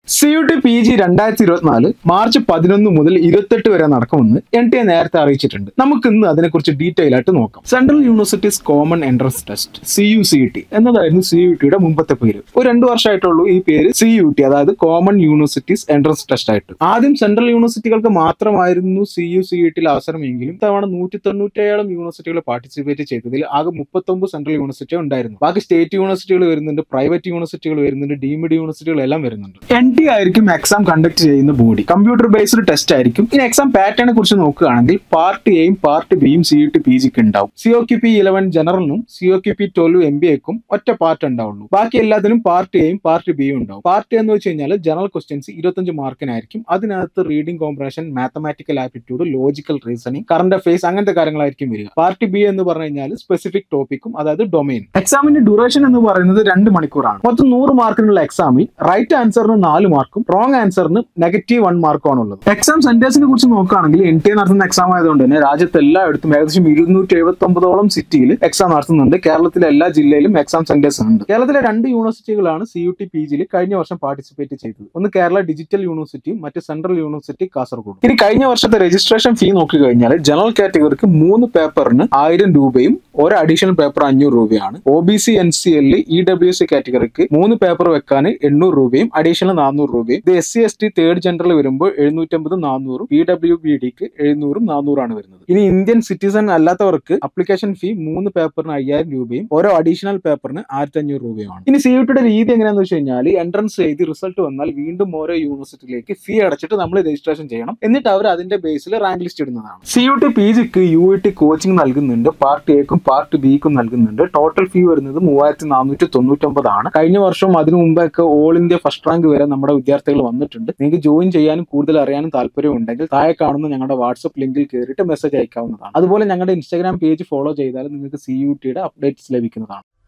C U T P G രണ്ടായിരത്തി ഇരുപത്തിനാല് March പതിനൊന്ന് മുതൽ ഇരുപത്തെട്ട് വരെ നടക്കുമെന്ന് എൻ ടി എ നേരത്തെ അറിയിച്ചിട്ടുണ്ട് നമുക്ക് ഇന്ന് അതിനെക്കുറിച്ച് ഡീറ്റെയിൽ ആയിട്ട് നോക്കാം central universities common entrance test C U C T എന്നതായിരുന്നു സി യു ടിയുടെ മുമ്പത്തെ പേര് ഒരു രണ്ടു വർഷമായിട്ടുള്ളൂ ഈ പേര് സി യു ടി അതായത് കോമൺ യൂണിവേഴ്സിറ്റീസ് എൻട്രൻസ് ടെസ്റ്റ് ആയിട്ട് ആദ്യം സെൻട്രൽ യൂണിവേഴ്സിറ്റികൾക്ക് മാത്രമായിരുന്നു സി യു സി ടിയിൽ അവസരമെങ്കിലും തവണ നൂറ്റി തൊണ്ണൂറ്റേഴോളം യൂണിവേഴ്സിറ്റികൾ പാർട്ടിസിപ്പേറ്റ് ചെയ്തതിൽ ആകെ മുപ്പത്തൊമ്പത് സെൻട്രൽ യൂണിവേഴ്സിറ്റി ഉണ്ടായിരുന്നു ബാക്കി സ്റ്റേറ്റ് യൂണിവേഴ്സിറ്റികൾ വരുന്നുണ്ട് പ്രൈവറ്റ് യൂണിവേഴ്സിറ്റികൾ വരുന്നുണ്ട് ഡീംഡ് യൂണിവേഴ്സിറ്റികൾ എല്ലാം വരുന്നുണ്ട് എൻ ടി ആയിരിക്കും എക്സാം കണ്ടക്ട് ചെയ്യുന്ന ബോഡി കമ്പ്യൂട്ടർ ബേസ്ഡ് ടെസ്റ്റ് ആയിരിക്കും ഇനി എക്സാം പാറ്റേണെ കുറിച്ച് നോക്കുകയാണെങ്കിൽ പാർട്ട് എയും പാർട്ട് ബിയും സി ടി പി ജിക്ക് ഉണ്ടാവും C O Q P eleven ജനറലിനും C O Q P twelve M B എക്കും ഒറ്റ പാർട്ട് ഉണ്ടാവുള്ളൂ ബാക്കി എല്ലാത്തിനും പാർട്ട് എയും പാർട്ട് ബിയും ഉണ്ടാവും പാർട്ട് എന്ന് വെച്ച് കഴിഞ്ഞാൽ ജനറൽ ക്വസ്റ്റ്യൻസ് ഇരുപത്തഞ്ച് മാർക്കിനായിരിക്കും അതിനകത്ത് reading comprehension mathematical aptitude logical reasoning current affairs അങ്ങനത്തെ കാര്യങ്ങളായിരിക്കും വരിക പാർട്ട് ബി എന്ന് പറഞ്ഞു കഴിഞ്ഞാൽ സ്പെസിഫിക് ടോപ്പിക്കും അതായത് ഡൊമൈൻ എക്സാമിന്റെ ഡ്യൂറേഷൻ എന്ന് പറയുന്നത് രണ്ട് മണിക്കൂറാണ് മൊത്തം നൂറ് മാർക്കിനുള്ള എക്സാമിൽ റൈറ്റ് ആൻസറിന് നാല് മാർക്കും റോങ് ആൻസറിന് നെഗറ്റീവ് വൺ മാർക്കും ആണുള്ളത് എക്സാം സെന്റേഴ്സിനെ കുറിച്ച് നോക്കുകയാണെങ്കിൽ എൻ ടി എ നടത്തുന്ന എക്സാം ആയതുകൊണ്ട് തന്നെ രാജ്യത്ത് എല്ലായിടത്തും ഏകദേശം ഇരുന്നൂറ്റി എഴുപത്തി ഒമ്പതോളം സിറ്റിയിൽ എക്സാം നടത്തുന്നുണ്ട് കേരളത്തിലെ എല്ലാ ജില്ലയിലും എക്സാം സെന്റേഴ്സ് ഉണ്ട് കേരളത്തിലെ രണ്ട് യൂണിവേഴ്സിറ്റികളാണ് സി യു ടി പി ജിയിൽ കഴിഞ്ഞ വർഷം പാർട്ടിസിപ്പേറ്റ് ചെയ്തത് ഒന്ന് കേരള ഡിജിറ്റൽ യൂണിവേഴ്സിറ്റിയും മറ്റ് സെൻട്രൽ യൂണിവേഴ്സിറ്റി കാസർഗോഡ് ഇനി കഴിഞ്ഞ വർഷത്തെ രജിസ്ട്രേഷൻ ഫീ നോക്കി കഴിഞ്ഞാൽ ജനറൽ കാറ്റഗറിക്ക് മൂന്ന് പേപ്പറിന് ആയിരം രൂപയും ഒരു അഡീഷണൽ പേപ്പർ അഞ്ഞൂറ് രൂപയാണ് O B C N C L E W C കാറ്റഗറിക്ക് മൂന്ന് പേപ്പർ വെക്കാൻ എണ്ണൂറ് രൂപയും അഡീഷണൽ നാനൂറ് രൂപയും ഇത് S C S T third general വരുമ്പോൾ എഴുന്നൂറ്റമ്പത് നാനൂറും പി ഡബ്ല്യു ബി ഡിക്ക് എഴുന്നൂറും നാനൂറാണ് വരുന്നത് ഇനി ഇന്ത്യൻ സിറ്റിസൺ അല്ലാത്തവർക്ക് അപ്ലിക്കേഷൻ ഫീ മൂന്ന് പേപ്പറിന് അയ്യായിരം രൂപയും ഓരോ അഡീഷണൽ പേപ്പറിന് ആയിരത്തി അഞ്ഞൂറ് രൂപയുമാണ് ഇനി സി യുടെ രീതി എങ്ങനെയാണെന്ന് വെച്ച് കഴിഞ്ഞാൽ എൻട്രൻസ് എഴുതി റിസൾട്ട് വന്നാൽ വീണ്ടും ഓരോ യൂണിവേഴ്സിറ്റിയിലേക്ക് ഫീ അടച്ചിട്ട് നമ്മൾ രജിസ്ട്രേഷൻ ചെയ്യണം എന്നിട്ട് അവർ അതിന്റെ ബേസിൽ റാങ്ക് ലിസ്റ്റ് ഇടുന്നതാണ് സി യു ടി പി ജിക്ക് യു ഇ ടി കോച്ചിങ് നൽകുന്നുണ്ട് പാർട്ട് എക്കും പാർട്ട് ബിക്കും നൽകുന്നുണ്ട് ടോട്ടൽ ഫീ വരുന്നത് മൂവായിരത്തി നാനൂറ്റി തൊണ്ണൂറ്റൊമ്പതാണ് കഴിഞ്ഞ വർഷം അതിനു മുമ്പൊക്കെ ഓൾ ഇന്ത്യ ഫസ്റ്റ് റാങ്ക് വരെ നമ്മുടെ വിദ്യാർത്ഥികൾ വന്നിട്ടുണ്ട് നിങ്ങൾക്ക് ജോയിൻ ചെയ്യാനും കൂടുതൽ അറിയാനും താല്പര്യം ഉണ്ടെങ്കിൽ താഴെ കാണുന്ന ഞങ്ങളുടെ വാട്സപ്പ് ലിങ്കിൽ കയറിയിട്ട് മെസ്സേജ് അയക്കാവുന്നതാണ് അതുപോലെ ഞങ്ങളുടെ ഇൻസ്റ്റാഗ്രാം പേജ് ഫോളോ ചെയ്താൽ നിങ്ങൾക്ക് സി യു ടിയുടെ അപ്ഡേറ്റ്സ് ലഭിക്കുന്നതാണ്